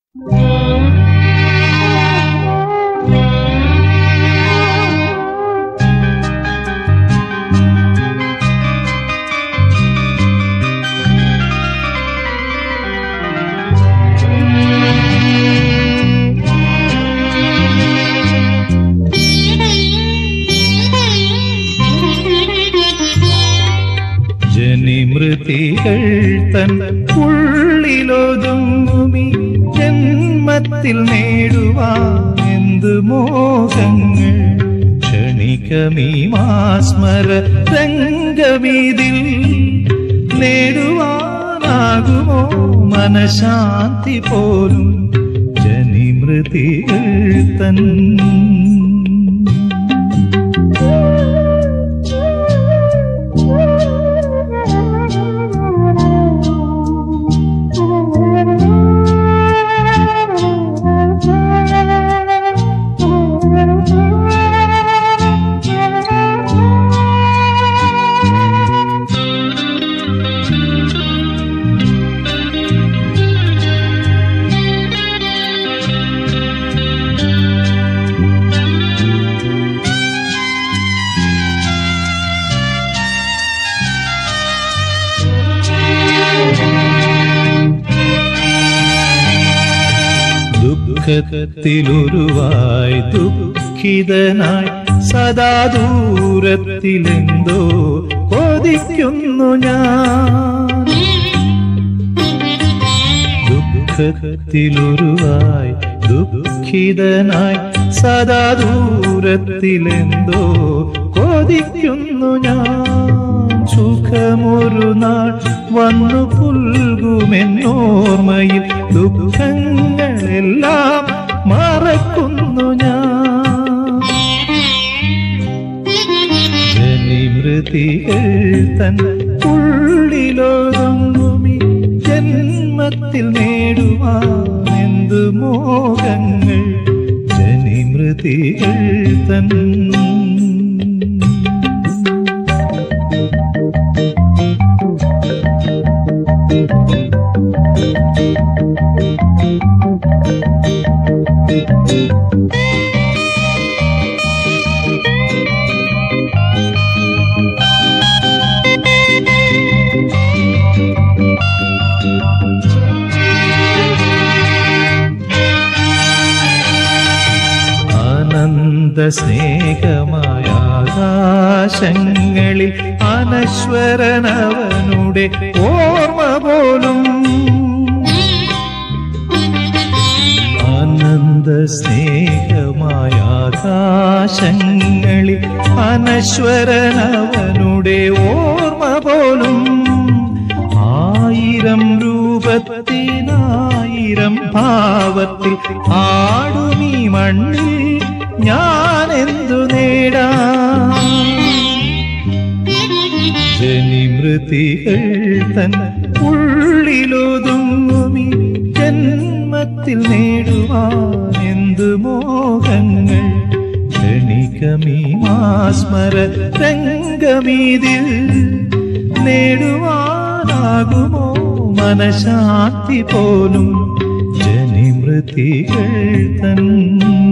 ജനിമൃതികൾ തൻ ഉള്ളിലൊതുങ്ങുമി ജന്മത്തിൽ നേടുവാൻ എന്ത് മോഹങ്ങൾ ക്ഷണികമീമാസ്മര രംഗമീതിൽ നേടുവാനാകുമോ മനശാന്തി പോലും ജനിമൃതികൾ തൻ ദുഃഖത്തിലുരുവായി ദുഃഖിതനായി സദാ ദൂരത്തിലെന്തോ കൊതിക്കുന്നു ഞാൻ ദുഃഖത്തിലുരുവായി ദുഃഖിതനായി സദാ ദൂരത്തിലെന്തോ കൊതിക്കുന്നു ഞാൻ സുഖമൊരു നാൾ വന്നു പുൽകുമെന്നോർമ്മയിൽ ദുഃഖങ്ങളെല്ലാം മറക്കുന്നു ഞാൻ ജനിമൃതികൾ തൻ ഉള്ളിലൊതുങ്ങുമി ജന്മത്തിൽ നേടുവാൻ എന്ത് മോഹങ്ങൾ ജനിമൃതികൾ തൻ ആനന്ദ സ്നേഹമായ ആകാശങ്ങളിൽ അനശ്വരനവനുടെ ഓർമ്മ പോലും ആനന്ദ സ്നേഹമായ ആകാശങ്ങളിൽ അനശ്വരനവനുടെ ഓർമ്മ പോലും ആയിരം രൂപത്തിനായിരം ഭാവത്തിൽ ആടുമീ മണ്ണിൽ ഞാൻ എന്തു നേടാ ജനിമൃതികൾ തൻ ഉള്ളിലൊതുങ്ങുമി ജന്മത്തിൽ നേടുവാൻ എന്തു മോഹങ്ങൾ ക്ഷണികമീമാസ്മര രംഗമീതിൽ നേടുവാനാകുമോ മനശാന്തി പോലും ജനിമൃതികൾ തൻ